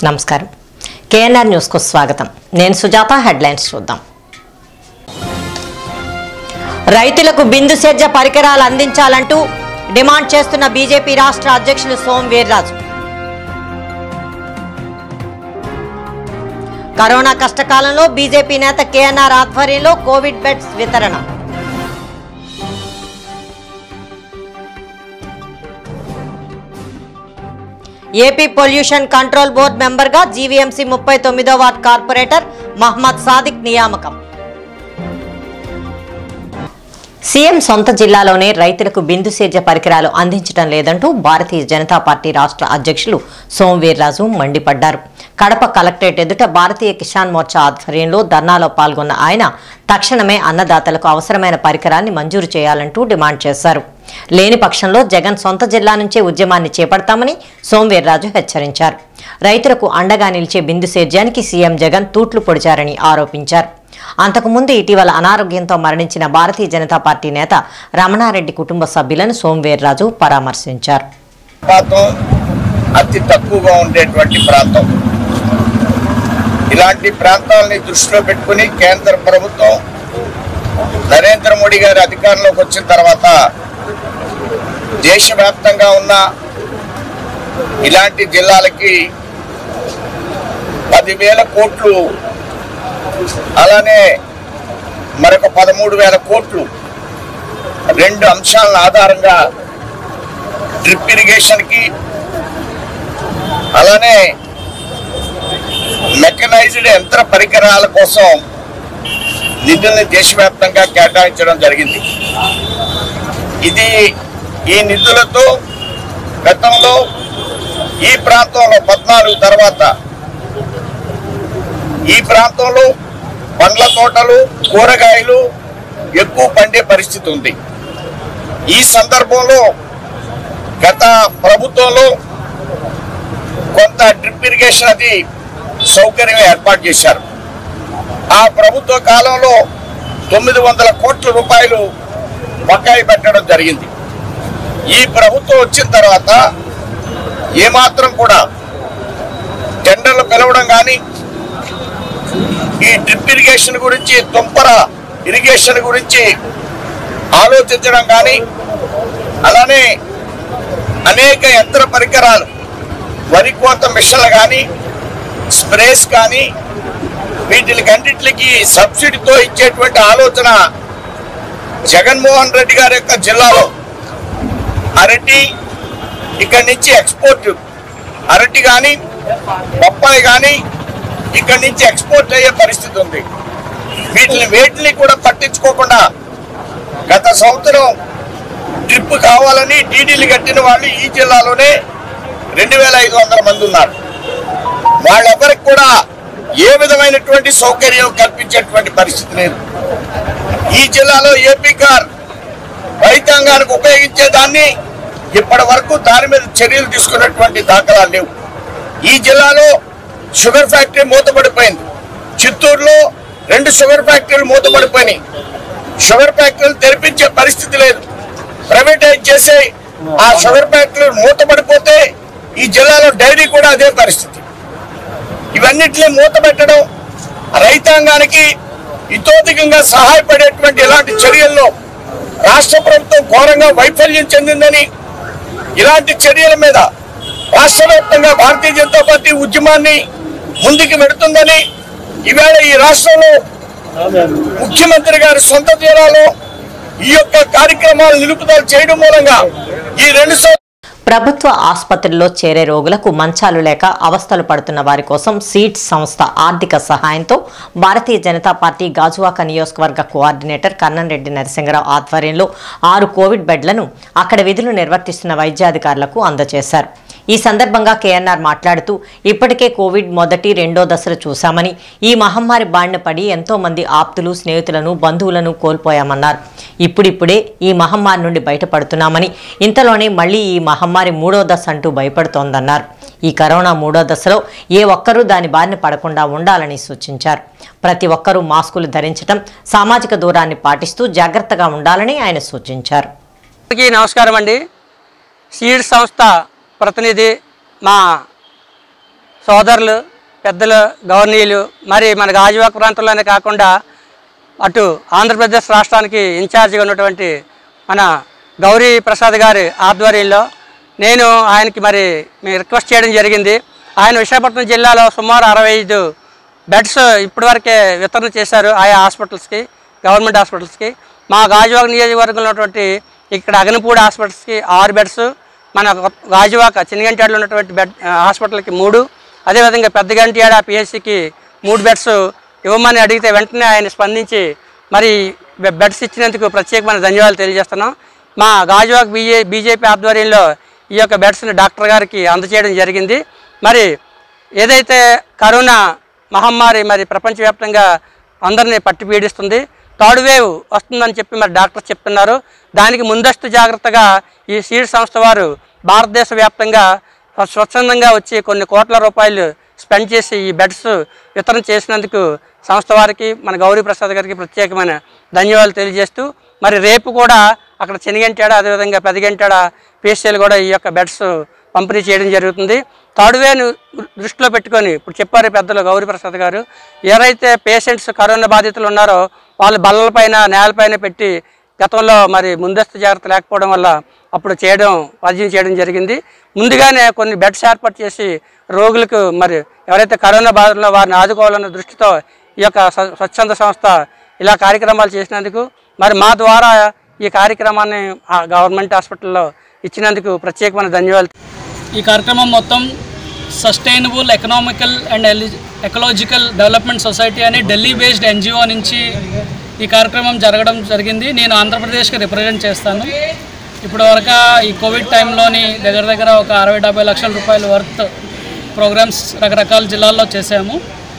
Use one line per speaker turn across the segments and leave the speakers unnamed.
నమస్కారం కేఎన్ఆర్ న్యూస్కు స్వాగతం నేను సుజాత హెడ్లైన్స్ చూద్దాం రైతులకు బిందు సేద్య పరికరాలు అందించాలంటూ డిమాండ్ చేస్తున్న బీజేపీ రాష్ట్ర అధ్యక్షులు సోమ్ వీర్రాజు కరోనా కష్టకాలంలో బీజేపీ నేత కేఎన్ఆర్ ఆధ్వర్యంలో కోవిడ్ బెడ్స్ వితరణ ఏపీ పొల్యూషన్ కంట్రోల్ బోర్డు మెంబర్గా జీవీఎంసీ ముప్పై తొమ్మిదో వార్డ్ కార్పొరేటర్ మహమ్మద్ సాదిక్ నియామకం సీఎం సొంత జిల్లాలోనే రైతులకు బిందు సేద్య పరికరాలు అందించడం లేదంటూ భారతీయ జనతా పార్టీ రాష్ట్ర అధ్యక్షులు సోమ్ వీర్రాజు మండిపడ్డారు కడప కలెక్టరేట్ ఎదుట భారతీయ కిసాన్ మోర్చా ఆధ్వర్యంలో ధర్నాలో పాల్గొన్న ఆయన తక్షణమే అన్నదాతలకు అవసరమైన పరికరాన్ని మంజూరు చేయాలంటూ డిమాండ్ చేశారు లేని పక్షంలో జగన్ సొంత జిల్లా నుంచే ఉద్యమాన్ని చేపడతామని సోమ్ వీర్రాజు హెచ్చరించారు రైతులకు అండగా నిలిచే బిందు సేద్యానికి సీఎం జగన్ తూట్లు పొడిచారని ఆరోపించారు అంతకుముందు ఇటీవల అనారోగ్యంతో మరణించిన భారతీయ జనతా పార్టీ నేత రమణారెడ్డి కుటుంబ సభ్యులను సోమవీర్రాజు పరామర్శించారు
ప్రాంతం అతి తక్కువగా ఉండేటువంటి ప్రాంతం ఇలాంటి ప్రాంతాలని దృష్టిలో పెట్టుకుని కేంద్ర ప్రభుత్వం నరేంద్ర మోడీ గారి అధికారంలోకి వచ్చిన తర్వాత దేశవ్యాప్తంగా ఉన్న ఇలాంటి జిల్లాలకి పదివేల కోట్లు అలానే మరొక పదమూడు వేల కోట్లు రెండు అంశాలను ఆధారంగా డ్రిప్ ఇరిగేషన్కి అలానే మెకనైజ్డ్ యంత్ర పరికరాల కోసం నిధుల్ని దేశవ్యాప్తంగా కేటాయించడం జరిగింది ఇది ఈ నిధులతో గతంలో ఈ ప్రాంతంలో పద్నాలుగు తర్వాత ఈ ప్రాంతంలో పండ్ల తోటలు కూరగాయలు ఎక్కువ పండే పరిస్థితి ఉంది ఈ సందర్భంలో గత ప్రభుత్వంలో కొంత డ్రిప్ ఇరిగేషన్ అది సౌకర్యం ఏర్పాటు చేశారు ఆ ప్రభుత్వ కాలంలో తొమ్మిది వందల కోట్ల రూపాయలు బకాయి పెట్టడం జరిగింది ఈ ప్రభుత్వం వచ్చిన తర్వాత ఏమాత్రం కూడా టెండర్లు పిలవడం కానీ ఈ డ్రిప్ ఇరిగేషన్ గురించి తుంపర ఇరిగేషన్ గురించి ఆలోచించడం కానీ అలానే అనేక యంత్ర పరికరాలు వరి కోత మిషన్లు కానీ స్ప్రేస్ కానీ వీటికన్నిటికి సబ్సిడీతో ఇచ్చేటువంటి ఆలోచన జగన్మోహన్ రెడ్డి గారి యొక్క జిల్లాలో అరటి ఇక్కడి నుంచి ఎక్స్పోర్ట్ అరటి కానీ బొప్పాయి కానీ ఇక్కడి నుంచి ఎక్స్పోర్ట్ అయ్యే పరిస్థితి ఉంది వీటిని వేటిని కూడా పట్టించుకోకుండా గత సంవత్సరం ట్రిప్ కావాలని డీడీలు కట్టిన వాళ్ళు ఈ జిల్లాలోనే రెండు వేల ఐదు వందల మంది ఉన్నారు వాళ్ళెవరికి కూడా ఏ విధమైనటువంటి సౌకర్యం కల్పించేటువంటి పరిస్థితి లేదు ఈ జిల్లాలో ఏపీ కార్ రైతాంగానికి ఉపయోగించే దాన్ని ఇప్పటి వరకు దాని మీద చర్యలు తీసుకున్నటువంటి దాఖలాలు లేవు ఈ జిల్లాలో షుగర్ ఫ్యాక్టరీ మూతపడిపోయింది చిత్తూరులో రెండు షుగర్ ఫ్యాక్టరీలు మూతపడిపోయినాయి షుగర్ ఫ్యాక్టరీలు తెరిపించే పరిస్థితి లేదు ప్రైవేటైజ్ చేసే ఆ షుగర్ ఫ్యాక్టరీలు మూతపడిపోతే ఈ జిల్లాలో డైరీ కూడా అదే పరిస్థితి ఇవన్నిటిని మూత పెట్టడం రైతాంగానికి ఇతోధికంగా సహాయపడేటువంటి ఇలాంటి చర్యల్లో రాష్ట్ర ప్రభుత్వం ఘోరంగా వైఫల్యం చెందిందని ఇలాంటి చర్యల మీద రాష్ట్ర వ్యాప్తంగా భారతీయ జనతా పార్టీ ఉద్యమాన్ని ముందుకు పెడుతుందని ఈవేళ ఈ రాష్ట్రంలో ముఖ్యమంత్రి గారి సొంత జిల్లాలో ఈ యొక్క కార్యక్రమాలు నిలుపుదల చేయడం మూలంగా ఈ రెండు సం-
ప్రభుత్వ ఆసుపత్రుల్లో చేరే రోగులకు మంచాలు లేక అవస్థలు పడుతున్న వారి కోసం సీట్స్ సంస్థ ఆర్థిక సహాయంతో భారతీయ జనతా పార్టీ గాజువాక నియోజకవర్గ కోఆర్డినేటర్ కన్నన్రెడ్డి నరసింహరావు ఆధ్వర్యంలో ఆరు కోవిడ్ బెడ్లను అక్కడ విధులు నిర్వర్తిస్తున్న వైద్యాధికారులకు అందజేశారు ఈ సందర్భంగా కేఎన్ఆర్ మాట్లాడుతూ ఇప్పటికే కోవిడ్ మొదటి రెండో దశలు చూశామని ఈ మహమ్మారి బారిన పడి ఎంతో మంది ఆప్తులు స్నేహితులను బంధువులను కోల్పోయామన్నారు ఇప్పుడిప్పుడే ఈ మహమ్మారి నుండి బయటపడుతున్నామని ఇంతలోనే మళ్ళీ ఈ మహమ్మారి మూడో దశ అంటూ భయపడుతోందన్నారు ఈ కరోనా మూడో దశలో ఏ ఒక్కరూ దాని బారిన పడకుండా ఉండాలని సూచించారు ప్రతి ఒక్కరూ మాస్కులు ధరించడం సామాజిక దూరాన్ని పాటిస్తూ జాగ్రత్తగా ఉండాలని ఆయన సూచించారు
అందరికీ నమస్కారం అండి సీడ్ సంస్థ ప్రతినిధి మా సోదరులు పెద్దలు గవర్నీయులు మరి మన గాజువాక ప్రాంతంలోనే కాకుండా అటు ఆంధ్రప్రదేశ్ రాష్ట్రానికి ఇన్ఛార్జిగా ఉన్నటువంటి మన గౌరీ ప్రసాద్ గారి ఆధ్వర్యంలో నేను ఆయనకి మరి మీ రిక్వెస్ట్ చేయడం జరిగింది ఆయన విశాఖపట్నం జిల్లాలో సుమారు అరవై ఐదు బెడ్స్ ఇప్పటివరకే వితరణ చేశారు ఆయా హాస్పిటల్స్కి గవర్నమెంట్ హాస్పిటల్స్కి మా గాజువాక నియోజకవర్గంలో ఉన్నటువంటి ఇక్కడ అగనపూడి హాస్పిటల్స్కి ఆరు బెడ్స్ మన కొత్త- గాజువాక చిన్నగంటాడులో ఉన్నటువంటి బెడ్ ఆ, హాస్పిటల్కి మూడు అదేవిధంగా పెద్దగంటియాడ పిహెచ్సికి మూడు బెడ్స్ ఇవ్వమని అడిగితే వెంటనే ఆయన స్పందించి మరి బె- బెడ్స్ ఇచ్చినందుకు ప్రత్యేకమైన ధన్యవాదాలు తెలియజేస్తున్నాం మా గాజువాక బీజే బీజేపీ ఆధ్వర్యంలో ఈ యొక్క బెడ్స్ని డాక్టర్ గారికి అందజేయడం జరిగింది మరి ఏదైతే కరోనా మహమ్మారి మరి ప్రపంచవ్యాప్తంగా అందరినీ పట్టి పీడిస్తుంది థర్డ్ వేవ్ వస్తుందని చెప్పి మరి డాక్టర్స్ చెప్తున్నారు దానికి ముందస్తు జాగ్రత్తగా ఈ సీడ్ సంస్థ వారు భారతదేశ వ్యాప్తంగా స్వ- స్వచ్ఛందంగా వచ్చి కొన్ని కోట్ల రూపాయలు స్పెండ్ చేసి ఈ బెడ్స్ వితరణ చేసినందుకు సంస్థ వారికి మన గౌరీ ప్రసాద్ గారికి ప్రత్యేకమైన ధన్యవాదాలు తెలియజేస్తూ మరి రేపు కూడా అక్కడ చెనిగంటాడ అదేవిధంగా పెదగంటాడ పిఎస్సీలు కూడా ఈ యొక్క బెడ్స్ పంపిణీ చేయడం జరుగుతుంది తాడువేను దృష్టిలో పెట్టుకొని ఇప్పుడు చెప్పారు పెద్దలు గౌరీ ప్రసాద్ గారు ఎవరైతే పేషెంట్స్ కరోనా బాధితులు ఉన్నారో వాళ్ళు బల్లలపైన నేలపైన పెట్టి గతంలో మరి ముందస్తు జాగ్రత్త లేకపోవడం వల్ల అప్పుడు చేయడం వైద్యం చేయడం జరిగింది ముందుగానే కొన్ని బెడ్స్ ఏర్పాటు చేసి రోగులకు మరి ఎవరైతే కరోనా బాధలో వారిని ఆదుకోవాలన్న దృష్టితో ఈ యొక్క స్వ- స్వచ్ఛంద సంస్థ ఇలా కార్యక్రమాలు చేసినందుకు మరి మా ద్వారా ఈ కార్యక్రమాన్ని ఆ గవర్నమెంట్ హాస్పిటల్లో ఇచ్చినందుకు ప్రత్యేకమైన ధన్యవాదాలు
ఈ కార్యక్రమం మొత్తం sustainable economical and ecological development society అనే ఢిల్లీ బేస్డ్ ఎన్జిఓ నుంచి ఈ కార్యక్రమం జరగడం జరిగింది నేను ఆంధ్రప్రదేశ్కి రిప్రజెంట్ చేస్తాను ఇప్పుడు వరకు ఈ కోవిడ్ టైంలోని దగ్గర దగ్గర ఒక అరవై డెబ్బై లక్షల రూపాయల వర్త్ ప్రోగ్రామ్స్ రకరకాల జిల్లాల్లో చేశాము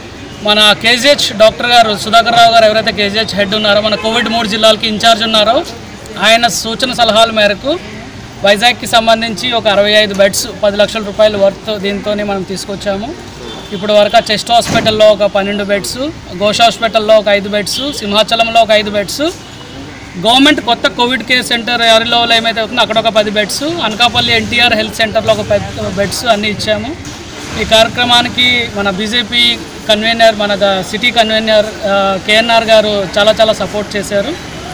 మన కేజీహెచ్ డాక్టర్ గారు సుధాకర్ రావు గారు ఎవరైతే కేజీహెచ్ హెడ్ ఉన్నారో మన కోవిడ్ మూడు జిల్లాలకి ఇన్ఛార్జ్ ఉన్నారో ఆయన సూచన సలహాల మేరకు వైజాగ్కి సంబంధించి ఒక అరవై ఐదు బెడ్స్ పది లక్షల రూపాయల వర్త్ దీంతో మనం తీసుకొచ్చాము ఇప్పుడు వరకు చెస్ట్ హాస్పిటల్లో ఒక పన్నెండు బెడ్స్ ఘోష్ హాస్పిటల్లో ఒక ఐదు బెడ్స్ సింహాచలంలో ఒక ఐదు బెడ్స్ గవర్నమెంట్ కొత్త కోవిడ్ కేర్ సెంటర్ ఎవరిలో ఏమైతే అవుతుందో అక్కడ ఒక పది బెడ్స్ అనకాపల్లి ఎన్టీఆర్ హెల్త్ సెంటర్లో ఒక పెద్ద బెడ్స్ అన్నీ ఇచ్చాము ఈ కార్యక్రమానికి మన బీజేపీ కన్వీనర్ మన ద- సిటీ కన్వీనర్ ఆ, కేఎన్ఆర్ గారు చాలా చాలా సపోర్ట్ చేశారు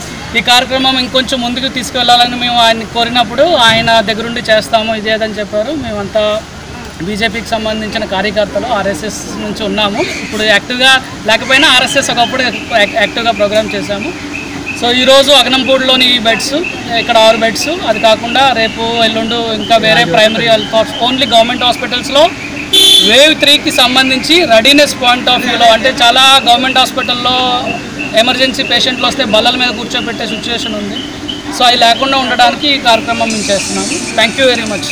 ఈ కార్యక్రమం ఇంకొంచెం ముందుకు తీసుకువెళ్ళాలని మేము ఆయన కోరినప్పుడు ఆయన దగ్గరుండి చేస్తాము ఇదేదని చెప్పారు మేమంతా బీజేపీకి సంబంధించిన కార్యకర్తలు ఆర్ఎస్ఎస్ నుంచి ఉన్నాము ఇప్పుడు యాక్టివ్గా లేకపోయినా ఆర్ఎస్ఎస్ ఒకప్పుడు యాక్- యాక్టివ్గా ప్రోగ్రామ్ చేశాము సో ఈరోజు అగనంపూడిలోని ఈ బెడ్స్ ఇక్కడ ఆరు బెడ్స్ అది కాకుండా రేపు ఎల్లుండు ఇంకా వేరే ప్రైమరీ హెల్త్ ఓన్లీ గవర్నమెంట్ హాస్పిటల్స్లో వేవ్ త్రీకి సంబంధించి రెడీనెస్ పాయింట్ ఆఫ్ వ్యూలో అంటే చాలా గవర్నమెంట్ హాస్పిటల్లో ఎమర్జెన్సీ పేషెంట్లు వస్తే బల్లల మీద కూర్చోబెట్టే సిచ్యువేషన్ ఉంది సో అవి లేకుండా ఉండడానికి ఈ కార్యక్రమం మేము చేస్తున్నాము thank you very much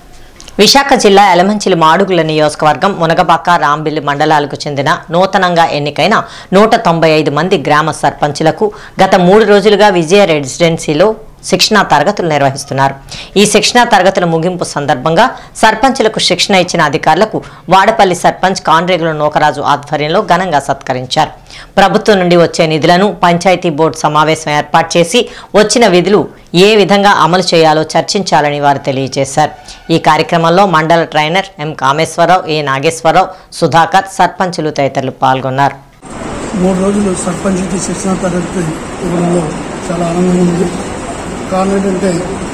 Visakha జిల్లా ఎలమంచిలి మాడుగుల నియోజకవర్గం మునగబాక రాంబిల్లి మండలాలకు చెందిన నూతనంగా ఎన్నికైన నూట తొంభై ఐదు మంది గ్రామ సర్పంచులకు గత మూడు రోజులుగా విజయ రెసిడెన్సీలో శిక్షణా తరగతులు నిర్వహిస్తున్నారు ఈ శిక్షణా తరగతుల ముగింపు సందర్భంగా సర్పంచులకు శిక్షణ ఇచ్చిన అధికారులకు వాడపల్లి సర్పంచ్ కాండ్రేగుల నూకరాజు ఆధ్వర్యంలో ఘనంగా సత్కరించారు ప్రభుత్వం నుండి వచ్చే నిధులను పంచాయతీ బోర్డు సమావేశం ఏర్పాటు చేసి వచ్చిన విధులు ఏ విధంగా అమలు చేయాలో చర్చించాలని వారు తెలియజేశారు ఈ కార్యక్రమంలో మండల trainer M Kameswararao A Nageswararao Sudhakar సర్పంచులు తదితరులు పాల్గొన్నారు
మూడు రోజులు సర్పంచ్కి శిక్షణ తరగతి ఇవ్వడంలో చాలా ఆనందంగా ఉంది కారణం ఏంటంటే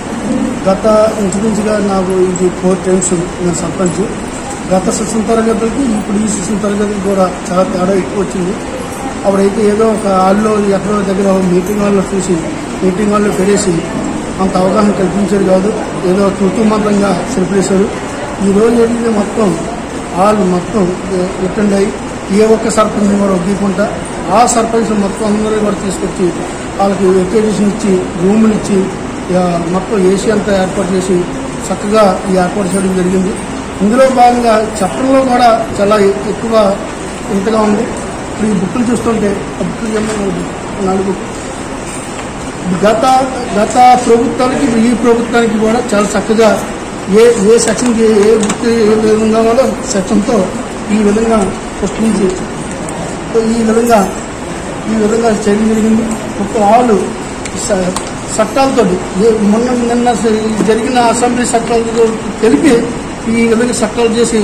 గత ఇంచుమించుగా నాకు ఇది ఫోర్ టైమ్స్ నేను సర్పంచ్ గత శిక్షణ తరగతులకి ఇప్పుడు ఈ శిక్షణ తరగతికి కూడా చాలా తేడా ఎక్కువ వచ్చింది అప్పుడైతే ఏదో ఒక హాల్లో ఎక్కడో దగ్గర మీటింగ్ హాల్లో చూసి మీటింగ్ హాల్లో పెడేసి అంత అవగాహన కల్పించారు కాదు ఏదో తుతుమంతంగా సరిపేశారు ఈ రోజు జరిగింది మొత్తం వాళ్ళు మొత్తం అటెండ్ అయ్యి ఏ ఒక్క సర్పంచ్ కూడా ఒప్పుకుంటా ఆ సర్పంచ్ మొత్తం అందరూ కూడా తీసుకొచ్చి వాళ్ళకి ఎక్విటేషన్ ఇచ్చి రూములు ఇచ్చి ఇక మొత్తం ఏసీ అంతా ఏర్పాటు చేసి చక్కగా ఈ ఏర్పాటు చేయడం జరిగింది ఇందులో భాగంగా చట్టంలో కూడా చాలా ఎక్కువ ఇంతగా ఉంది ఇప్పుడు ఈ బుక్కులు చూస్తుంటే ఆ బుక్కులు చెప్పండి నాలుగు గత గత ప్రభుత్వానికి ఈ ప్రభుత్వానికి కూడా చాలా చక్కగా ఏ ఏ సెక్షన్కి ఏ బుక్ ఏ విధంగా కావాలో సెక్షన్తో ఈ విధంగా పుష్పించి ఈ విధంగా ఈ విధంగా చేయడం జరిగింది ఒక వాళ్ళు స- చట్టాలతో మొన్న నిన్న జరిగిన అసెంబ్లీ చట్టాలతో తెలిపి ఈ విధంగా చట్టాలు చేసి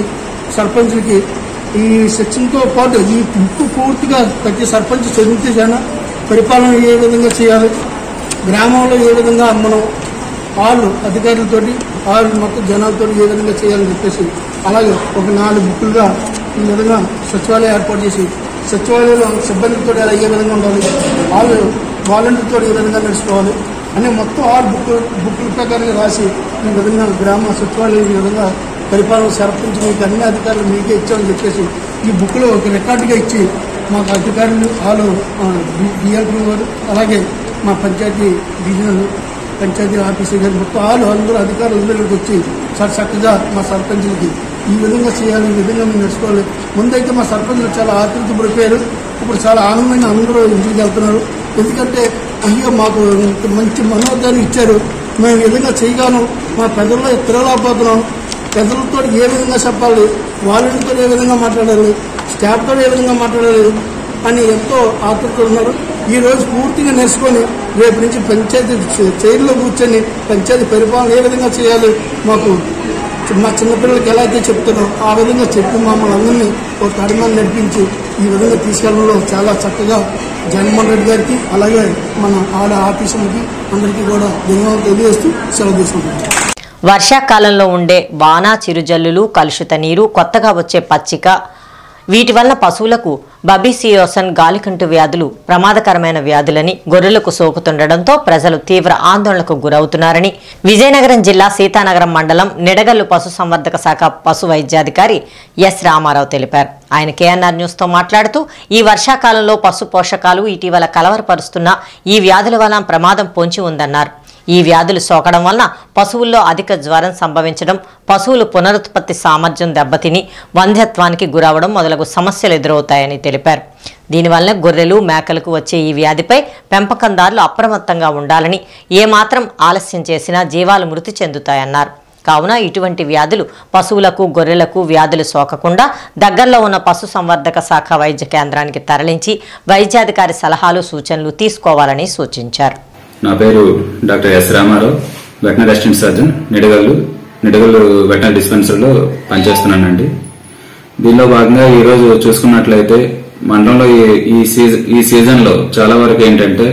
సర్పంచ్లకి ఈ సెక్షన్తో పాటు ఈ బుక్ పూర్తిగా ప్రతి సర్పంచ్ చదివితే చాలా పరిపాలన ఏ విధంగా చేయాలి గ్రామంలో ఏ విధంగా మనం వాళ్ళు అధికారులతోటి వాళ్ళు మొత్తం జనాలతో ఏ విధంగా చేయాలని చెప్పేసి అలాగే ఒక నాలుగు బుక్కులుగా ఈ విధంగా సచివాలయం ఏర్పాటు చేసి సచివాలయంలో సిబ్బందితో ఎలా ఏ విధంగా ఉండాలి వాళ్ళు వాలంటీర్తో ఏ విధంగా నడుచుకోవాలి అనే మొత్తం ఆరు బుక్ బుక్కుల ప్రకారంగా రాసి ఈ విధంగా గ్రామ సచివాలయం ఈ విధంగా పరిపాలన సర్పంచ్ మీకు అన్ని అధికారులు మీకే ఇచ్చామని చెప్పేసి ఈ బుక్లో ఒక రికార్డుగా ఇచ్చి మాకు అధికారులు వాళ్ళు డిఎల్పీ వారు అలాగే మా పంచాయతీ డివిజనల్ పంచాయతీ ఆఫీసర్ గారు మొత్తం వాళ్ళు అందరూ అధికారులు అందరికి వచ్చి సార్ చక్కగా మా సర్పంచులకి ఈ విధంగా చేయాలి ఈ విధంగా మేము నడుచుకోవాలి ముందైతే మా సర్పంచులు చాలా ఆతృత పడిపోయారు ఇప్పుడు చాలా ఆనందంగా అందరూ ఇంటికి వెళ్తున్నారు ఎందుకంటే అయ్యో మాకు ఇంత మంచి మనోధాన్ని ఇచ్చారు మేము ఈ విధంగా చేయగలం మా ప్రజల్లో తిరగలేకపోతున్నాం ప్రజలతో ఏ విధంగా చెప్పాలి వాలంటీర్తో ఏ విధంగా మాట్లాడాలి స్టాఫ్తో ఏ విధంగా మాట్లాడాలి అని ఎంతో ఆతృత ఉన్నారు ఈ రోజు పూర్తిగా నేర్చుకొని రేపు నుంచి పంచాయతీ చే- చైర్లో కూర్చొని పంచాయతీ పరిపాలన ఏ విధంగా చేయాలి మాకు మా చిన్నపిల్లలకి ఎలా అయితే చెప్తున్నాం ఆ విధంగా చెప్పి మమ్మల్ని అందరినీ ఒక తడిమని నడిపించి ఈ విధంగా తీసుకెళ్లడంలో చాలా చక్కగా జగన్మోహన్ రెడ్డి గారికి అలాగే మన ఆడ ఆఫీసులకి అందరికీ కూడా ధన్యవాదాలు తెలియజేస్తూ సెలవు తీసుకుంటున్నాం
వర్షాకాలంలో ఉండే వాన చిరుజల్లులు కలుషిత నీరు కొత్తగా వచ్చే పచ్చిక వీటి వల్ల పశువులకు బబిసియోసన్ గాలికంటు వ్యాధులు ప్రమాదకరమైన వ్యాధులని గొర్రెలకు సోకుతుండటంతో ప్రజలు తీవ్ర ఆందోళనకు గురవుతున్నారని విజయనగరం జిల్లా సీతానగరం మండలం నిడగల్లు పశుసంవర్ధక శాఖ పశు వైద్యాధికారి ఎస్ రామారావు తెలిపారు ఆయన కేఎన్ఆర్ న్యూస్తో మాట్లాడుతూ ఈ వర్షాకాలంలో పశు పోషకాలు ఇటీవల కలవరపరుస్తున్న ఈ వ్యాధుల వల్ల ప్రమాదం పొంచి ఉందన్నారు ఈ వ్యాధులు సోకడం వలన పశువుల్లో అధిక జ్వరం సంభవించడం పశువులు పునరుత్పత్తి సామర్థ్యం దెబ్బతిని వంధ్యత్వానికి గురవడం మొదలగు సమస్యలు ఎదురవుతాయని తెలిపారు దీనివల్ల గొర్రెలు మేకలకు వచ్చే ఈ వ్యాధిపై పెంపకందారులు అప్రమత్తంగా ఉండాలని ఏమాత్రం ఆలస్యం చేసినా జీవాలు మృతి చెందుతాయన్నారు కావున ఇటువంటి వ్యాధులు పశువులకు గొర్రెలకు వ్యాధులు సోకకుండా దగ్గరలో ఉన్న పశు సంవర్ధక శాఖ వైద్య కేంద్రానికి తరలించి వైద్యాధికారి సలహాలు సూచనలు తీసుకోవాలని సూచించారు
నా పేరు doctor S Ramarao veterinary assistant surgeon Nidagallu Nidagallu veterinary డిస్పెన్సరీలో పనిచేస్తున్నానండి దీనిలో భాగంగా ఈ రోజు చూసుకున్నట్లయితే మండలంలో ఈ- ఈ సీజన్ ఈ సీజన్ లో చాలా వరకు ఏంటంటే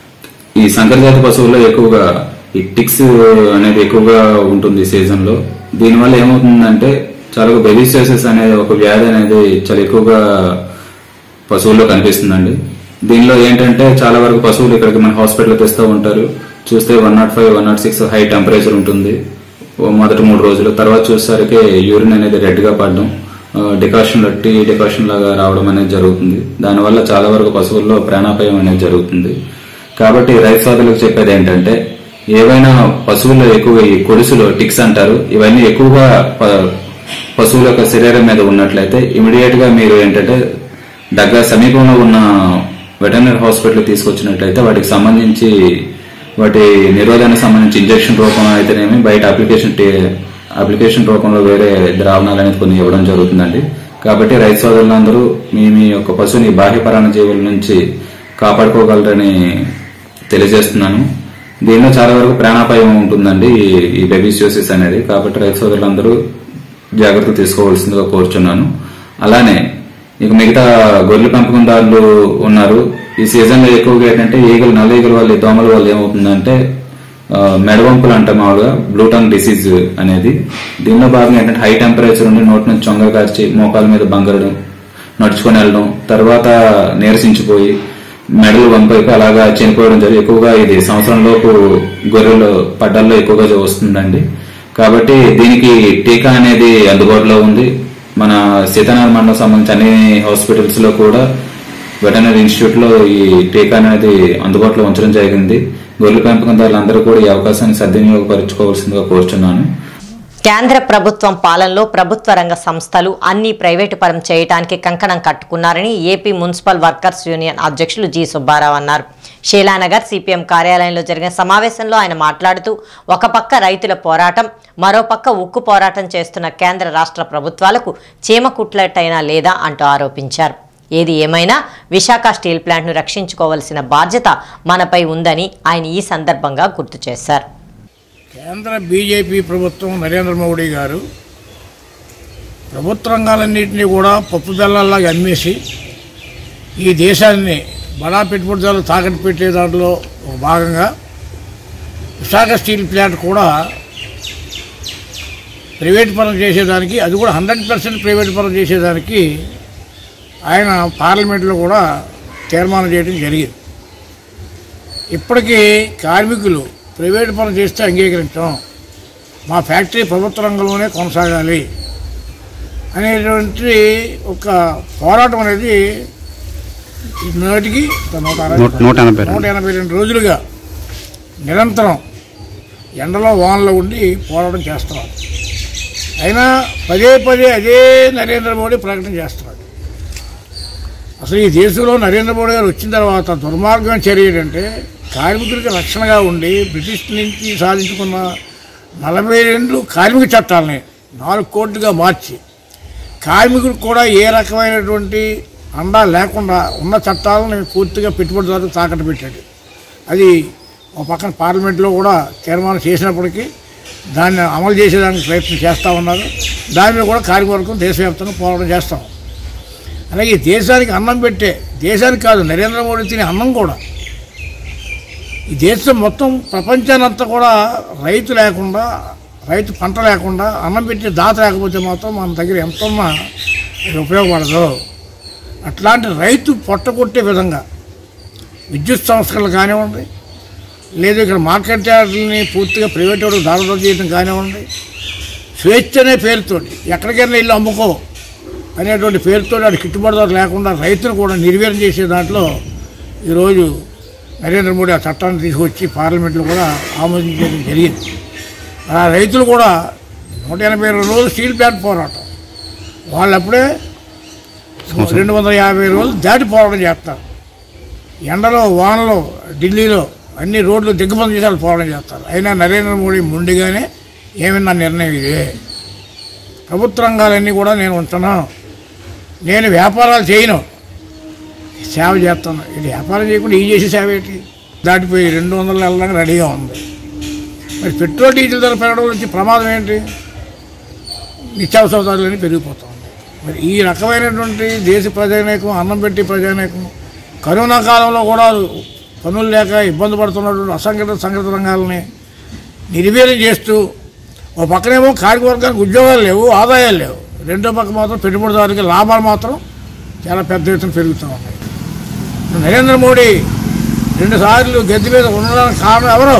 ఈ సంకరజాతి పశువుల్లో ఎక్కువగా ఈ టిక్స్ అనేది ఎక్కువగా ఉంటుంది ఈ సీజన్ లో దీనివల్ల ఏమవుతుందంటే చాలా బెబిసియోసిస్ అనేది ఒక వ్యాధి అనేది చాలా ఎక్కువగా పశువుల్లో కనిపిస్తుందండి దీనిలో ఏంటంటే చాలా వరకు పశువులు ఇక్కడికి మన హాస్పిటల్ తెస్తూ ఉంటారు చూస్తే one nought five one nought six high temperature ఉంటుంది ఓ మొదటి మూడు రోజులు తర్వాత చూసేసరికి యూరిన్ అనేది రెడ్ గా పడడం డికాషన్ టీ డికాషన్ లాగా రావడం అనేది జరుగుతుంది దానివల్ల చాలా వరకు పశువుల్లో ప్రాణాపాయం అనేది జరుగుతుంది కాబట్టి రైతు సోదరులకు చెప్పేది ఏంటంటే ఏవైనా పశువుల్లో ఎక్కువ ఈ కొడుసులు టిక్స్ అంటారు ఇవన్నీ ఎక్కువగా ప- పశువుల యొక్క శరీరం మీద ఉన్నట్లయితే ఇమీడియట్ గా మీరు ఏంటంటే దగ్గర సమీపంలో ఉన్న వెటర్నరీ హాస్పిటల్ తీసుకొచ్చినట్లయితే వాటికి సంబంధించి వాటి నిరోధానికి సంబంధించి ఇంజెక్షన్ రూపంలో అయితేనేమి బయట అప్లికేషన్ టే- అప్లికేషన్ రూపంలో వేరే ద్రావణాలు అనేది కొన్ని ఇవ్వడం జరుగుతుందండి కాబట్టి రైతు సోదరులందరూ మీ మీ యొక్క పశువుని బాహ్య పరాణ జీవుల నుంచి కాపాడుకోగలరని తెలియజేస్తున్నాను దీనిలో చాలా వరకు ప్రాణాపాయం ఉంటుందండి ఈ- ఈ బెబిసియోసిస్ అనేది కాబట్టి రైతు సోదరులందరూ జాగ్రత్త తీసుకోవాల్సిందిగా కోరుచున్నాను అలానే ఇక మిగతా గొర్రెల పెంపకందారులు ఉన్నారు ఈ సీజన్ లో ఎక్కువగా ఏంటంటే ఈగలు నల్ల ఈగల వల్ల ఈ దోమల వల్ల ఏమవుతుందంటే ఆ, మెడవంపులు అంటాం మామూలుగా బ్లూటంగ్ డిసీజ్ అనేది దీనిలో భాగంగా ఏంటంటే హై టెంపరేచర్ ఉండి నోటి నుంచి చొంగ కార్చి మోకాల మీద బంగరడం నడుచుకొని వెళ్ళడం తర్వాత నీరసించిపోయి మెడలు వంపైపు అలాగా చనిపోవడం జరిగి ఎక్కువగా ఇది సంవత్సరం లోపు గొర్రెలు పడ్డల్లో ఎక్కువగా వస్తుందండి కాబట్టి దీనికి టీకా అనేది అందుబాటులో ఉంది మన సీతానగర్ మండలం సంబంధించి అన్ని హాస్పిటల్స్ లో కూడా వెటనరీ ఇన్స్టిట్యూట్ లో ఈ టీకా అనేది అందుబాటులో ఉంచడం జరిగింది గొర్రెల పెంపకందారులందరూ కూడా ఈ అవకాశాన్ని సద్వినియోగపరచుకోవాల్సిందిగా కోరుచున్నాను
కేంద్ర ప్రభుత్వం పాలనలో ప్రభుత్వ రంగ సంస్థలు అన్ని ప్రైవేటు పరం చేయడానికి కంకణం కట్టుకున్నారని ఏపీ మున్సిపల్ వర్కర్స్ యూనియన్ అధ్యక్షులు జి సుబ్బారావు అన్నారు షీలానగర్ సిపిఎం కార్యాలయంలో జరిగిన సమావేశంలో ఆయన మాట్లాడుతూ ఒక పక్క రైతుల పోరాటం మరోపక్క ఉక్కు పోరాటం చేస్తున్న కేంద్ర రాష్ట్ర ప్రభుత్వాలకు చీమ కుట్లట్టైనా లేదా అంటూ ఆరోపించారు ఏది ఏమైనా విశాఖ స్టీల్ ప్లాంట్ను రక్షించుకోవాల్సిన బాధ్యత మనపై ఉందని ఆయన ఈ సందర్భంగా గుర్తు చేశారు
కేంద్ర బీజేపీ ప్రభుత్వం నరేంద్ర మోడీ గారు ప్రభుత్వ రంగాలన్నింటినీ కూడా పప్పు బెల్లాల్లాగా అమ్మేసి ఈ దేశాన్ని బడా పెట్టుబడిదారులు తాకట్టు పెట్టే దాంట్లో ఒక భాగంగా విశాఖ స్టీల్ ప్లాంట్ కూడా ప్రైవేట్ పరం చేసేదానికి అది కూడా హండ్రెడ్ పర్సెంట్ ప్రైవేట్ పరం చేసేదానికి ఆయన పార్లమెంట్లో కూడా తీర్మానం చేయడం జరిగింది ఇప్పటికీ కార్మికులు ప్రైవేట్ పరం చేస్తే అంగీకరించాం మా ఫ్యాక్టరీ ప్రభుత్వ రంగంలోనే కొనసాగాలి అనేటువంటి ఒక పోరాటం అనేది నాటికి నూట అరవై
నూట ఎనభై
నూట ఎనభై రెండు రోజులుగా నిరంతరం ఎండలో వానలో ఉండి పోరాటం చేస్తున్నాం అయినా పదే పదే అదే నరేంద్ర మోడీ ప్రకటన చేస్తున్నాడు అసలు ఈ దేశంలో నరేంద్ర మోడీ గారు వచ్చిన తర్వాత దుర్మార్గం చర్య ఏంటంటే కార్మికులకి రక్షణగా ఉండి బ్రిటిష్ నుంచి సాధించుకున్న నలభై రెండు కార్మిక చట్టాలని నాలుగు కోట్లుగా మార్చి కార్మికులకు కూడా ఏ రకమైనటువంటి అండా లేకుండా ఉన్న చట్టాలను పూర్తిగా పెట్టుబడిదారులకు తాకట్టు పెట్టాడు అది ఒక పక్కన పార్లమెంట్లో కూడా తీర్మానం చేసినప్పటికీ దాన్ని అమలు చేసేదానికి ప్రయత్నం చేస్తూ ఉన్నారు దాని మీద కూడా కార్మికవర్గం దేశవ్యాప్తంగా పోరాటం చేస్తాం అలాగే ఈ దేశానికి అన్నం పెట్టే దేశానికి కాదు నరేంద్ర మోడీ తినే అన్నం కూడా ఈ దేశం మొత్తం ప్రపంచానంతా కూడా రైతు లేకుండా రైతు పంట లేకుండా అన్నం పెట్టే దాత లేకపోతే మాత్రం మన దగ్గర ఎంత ఉన్నా అది ఉపయోగపడదు అట్లాంటి రైతు పొట్టగొట్టే విధంగా విద్యుత్ సంస్థలు కానివ్వండి లేదు ఇక్కడ మార్కెట్ యార్డులని పూర్తిగా ప్రైవేట్ వాడు దాడులు చేయడం కానివ్వండి స్వేచ్ఛ అనే పేరుతోటి ఎక్కడికైనా ఇల్లు అమ్ముకో అనేటువంటి పేరుతో అది గిట్టుబాటు ధర లేకుండా రైతును కూడా నిర్వీర్యం చేసే దాంట్లో ఈరోజు నరేంద్ర మోడీ ఆ చట్టాన్ని తీసుకొచ్చి పార్లమెంట్లో కూడా ఆమోదించడం జరిగింది ఆ రైతులు కూడా నూట ఎనభై రెండు రోజులు స్టీల్ ప్లాంట్ పోరాటం వాళ్ళు అప్పుడే రెండు వందల యాభై రోజులు దాటి పోరాటం చేస్తారు ఎండలో వానలో ఢిల్లీలో అన్ని రోడ్లు దిగ్బంధం చేసి వాళ్ళు పోరాటం చేస్తారు అయినా నరేంద్ర మోడీ ముందుగానే ఏమన్నా నిర్ణయం ఇదే ప్రభుత్వ రంగాలన్నీ కూడా నేను ఉంటున్నాను నేను వ్యాపారాలు చేయను సేవ చేస్తాను ఇది వ్యాపారం చేయకుండా ఈ చేసే సేవ ఏంటి దాటిపోయి రెండు వందల వెళ్ళడానికి రెడీగా ఉంది మరి పెట్రోల్ డీజిల్ ధర పెరగడం నుంచి ప్రమాదం ఏంటి నిత్యావసర ధరలన్నీ పెరిగిపోతా ఉన్నాయి మరి ఈ రకమైనటువంటి దేశ ప్రజానీకం అన్నం పెట్టి ప్రజానీకం కరోనా కాలంలో కూడా పనులు లేక ఇబ్బంది పడుతున్నటువంటి అసంఘటిత సంఘటిత రంగాలని నిర్వీర్యం చేస్తూ ఒక పక్కనేమో కార్మిక వర్గానికి ఉద్యోగాలు లేవు ఆదాయాలు లేవు రెండో పక్క మాత్రం పెట్టుబడిదారులకి లాభాలు మాత్రం చాలా పెద్ద ఎత్తున పెరుగుతూ ఉన్నాయి నరేంద్ర మోడీ రెండు సార్లు గద్దె మీద ఉండడానికి కారణం ఎవరు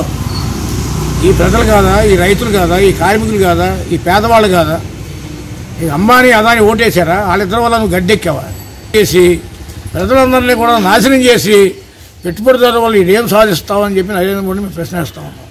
ఈ ప్రజలు కాదా ఈ రైతులు కాదా ఈ కార్మికులు కాదా ఈ పేదవాళ్ళు కాదా ఈ అంబానీ అదాని ఓటేశారా వాళ్ళిద్దరి వల్ల నువ్వు గడ్డెక్కావా చేసి ప్రజలందరినీ కూడా నాశనం చేసి పెట్టుబడిదారుల వల్ల ఇదేం సాధిస్తావని చెప్పి నరేంద్ర మోడీ మేము ప్రశ్నిస్తా ఉన్నాం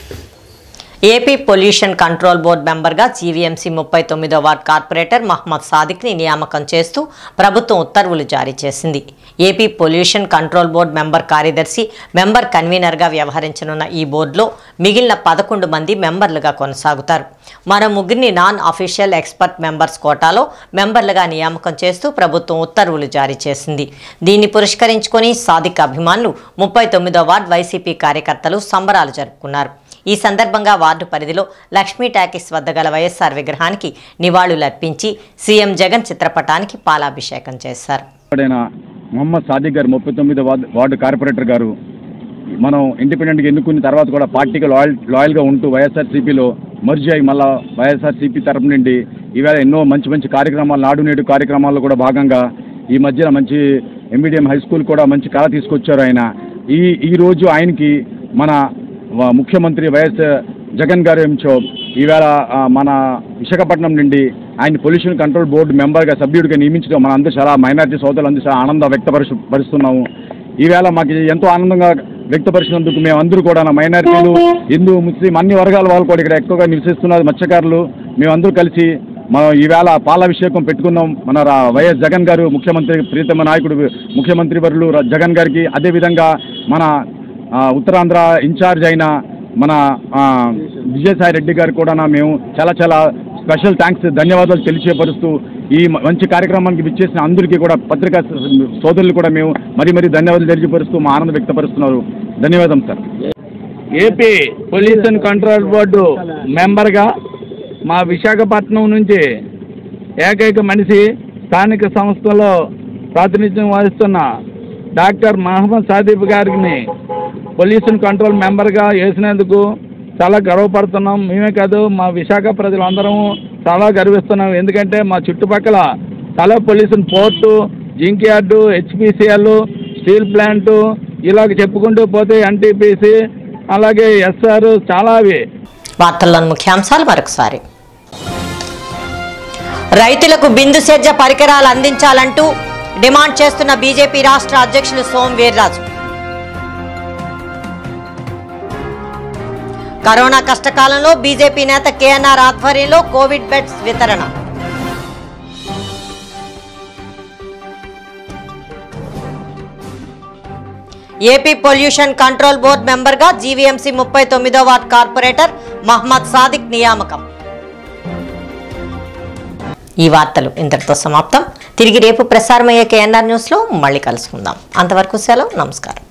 ఏపీ పొల్యూషన్ కంట్రోల్ బోర్డు మెంబర్గా జీవీఎంసీ ముప్పై తొమ్మిదో వార్డ్ కార్పొరేటర్ మహమ్మద్ సాదిక్ని నియామకం చేస్తూ ప్రభుత్వం ఉత్తర్వులు జారీ చేసింది AP pollution control board member కార్యదర్శి మెంబర్ కన్వీనర్గా వ్యవహరించనున్న ఈ బోర్డులో మిగిలిన పదకొండు మంది మెంబర్లుగా కొనసాగుతారు మరో ముగ్గురిని నాన్ అఫీషియల్ ఎక్స్పర్ట్ మెంబర్స్ కోటాలో మెంబర్లుగా నియామకం చేస్తూ ప్రభుత్వం ఉత్తర్వులు జారీ చేసింది దీన్ని పురస్కరించుకొని సాదిక్ అభిమానులు ముప్పై తొమ్మిదో వార్డు వైసీపీ కార్యకర్తలు సంబరాలు జరుపుకున్నారు ఈ సందర్భంగా వార్డు పరిధిలో లక్ష్మీ టాకీస్ వద్ద గల వైఎస్ఆర్ విగ్రహానికి నివాళులర్పించి సీఎం జగన్ చిత్రపటానికి పాలాభిషేకం చేశారు
ఎప్పుడైనా మొహమ్మద్ సాదిక్ గారు ముప్పై తొమ్మిది వార్డు వార్డు కార్పొరేటర్ గారు మనం ఇండిపెండెంట్గా ఎన్నుకున్న తర్వాత కూడా పార్టీకి లాయల్ లాయల్గా ఉంటూ వైఎస్ఆర్సీపీలో మర్జీ అయ్యి మళ్ళా వైఎస్ఆర్సీపీ తరపు నుండి ఈవేళ ఎన్నో మంచి మంచి కార్యక్రమాలు నాడు నేడు కార్యక్రమాల్లో కూడా భాగంగా ఈ మధ్యన మంచి ఎంబీడిఎం హై స్కూల్ కూడా మంచి కళ తీసుకొచ్చారు ఆయన ఈ ఈ రోజు ఆయనకి మన వ- ముఖ్యమంత్రి వైఎస్ జగన్ గారు ఏమిచో ఈవేళ ఆ, మన విశాఖపట్నం నుండి ఆయన పొల్యూషన్ కంట్రోల్ బోర్డు మెంబర్గా సభ్యుడిగా నియమించడం మన అందరూ చాలా మైనారిటీ సోదరులు అందరూ చాలా ఆనందం వ్యక్తపరుచు పరుస్తున్నాము ఈవేళ మాకు ఎంతో ఆనందంగా వ్యక్తపరిచినందుకు మేమందరూ కూడా నా మైనారిటీలు హిందూ ముస్లిం అన్ని వర్గాల వాళ్ళు కూడా ఇక్కడ ఎక్కువగా నివసిస్తున్నారు మత్స్యకారులు మేమందరూ కలిసి మనం ఈవేళ పాలాభిషేకం పెట్టుకున్నాం మన రా- వైఎస్ జగన్ గారు ముఖ్యమంత్రి ప్రీతమ నాయకుడు ముఖ్యమంత్రి వర్యులు ర- జగన్ గారికి అదేవిధంగా మన ఆ, ఉత్తరాంధ్ర ఇన్ఛార్జ్ అయిన మన ఆ, విజయసాయి రెడ్డి గారు కూడా మేము చాలా చాలా స్పెషల్ థ్యాంక్స్ ధన్యవాదాలు తెలియపరుస్తూ ఈ మ- మంచి కార్యక్రమానికి విచ్చేసిన అందరికీ కూడా పత్రికా స- సోదరులు కూడా మేము మరీ మరీ ధన్యవాదాలు తెలియపరుస్తూ మా ఆనందం వ్యక్తపరుస్తున్నారు ధన్యవాదం sir
AP pollution control board మెంబర్గా మా విశాఖపట్నం నుంచి
ఏకైక మనిషి స్థానిక సంస్థలో ప్రాతినిధ్యం వహిస్తున్న డాక్టర్ మహమ్మద్ సాదీప్ గారిని పొల్యూషన్ కంట్రోల్ మెంబర్గా వేసినందుకు చాలా గర్వపడుతున్నాం మేమే కాదు మా విశాఖ ప్రజలందరం చాలా గర్విస్తున్నాం ఎందుకంటే మా చుట్టుపక్కల చాలా pollution port zinc yard HPCL steel plant ఇలాగ చెప్పుకుంటూ పోతే ఎన్టీపీసీ అలాగే ఎస్ఆర్ చాలా అవి
వార్తల్లోని ముఖ్యాంశాలు మరొకసారి రైతులకు బిందు సేద్య పరికరాలు అందించాలంటూ డిమాండ్ చేస్తున్న బీజేపీ రాష్ట్ర అధ్యక్షులు సోమ్ వీర్రాజు కరోనా కష్టకాలంలో బీజేపీ నేత కేఎన్ఆర్ ఆధ్వర్యంలో కోవిడ్ బెడ్స్ వితరణ ఏపీ పొల్యూషన్ కంట్రోల్ బోర్డు మెంబర్గా జీవీఎంసీ ముప్పై తొమ్మిదో వార్డ్ కార్పొరేటర్ మహమ్మద్ సాదిక్ నియామకం ఈ వార్తలు ఇంతటితో సమాప్తం తిరిగి రేపు ప్రసారమయ్యే కేఎన్ఆర్ న్యూస్లో మళ్ళీ కలుసుకుందాం అంతవరకు సెలవు నమస్కారం